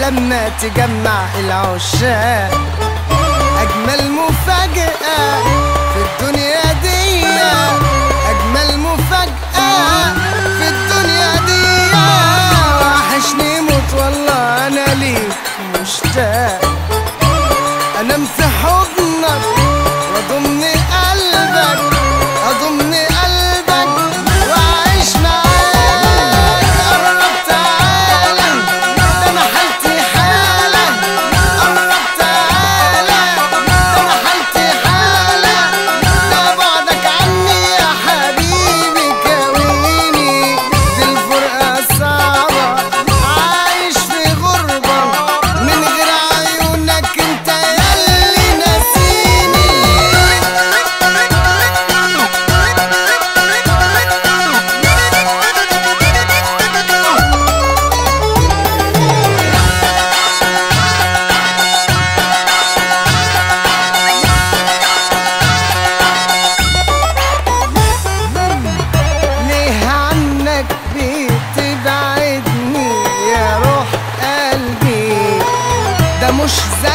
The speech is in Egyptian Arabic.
لما تجمع العشاق أجمل مفاجأة في الدنيا دي أجمل مفاجأة في الدنيا دي وحشني موت والله أنا ليك مشتاق أنام في حضنك وأضم قلبك أضم قلبك وأعيش معاك قرب تعالى ده أنا حالتي حالة قرب تعالى ده أنا حالتي حالة ده بعدك عني يا حبيبي كويني دي الفرقة صعبة عايش في غربة من غير عيونك انت ياللي ناسيني ليه عنك بتبعدني يا روح قلبي ده مش زي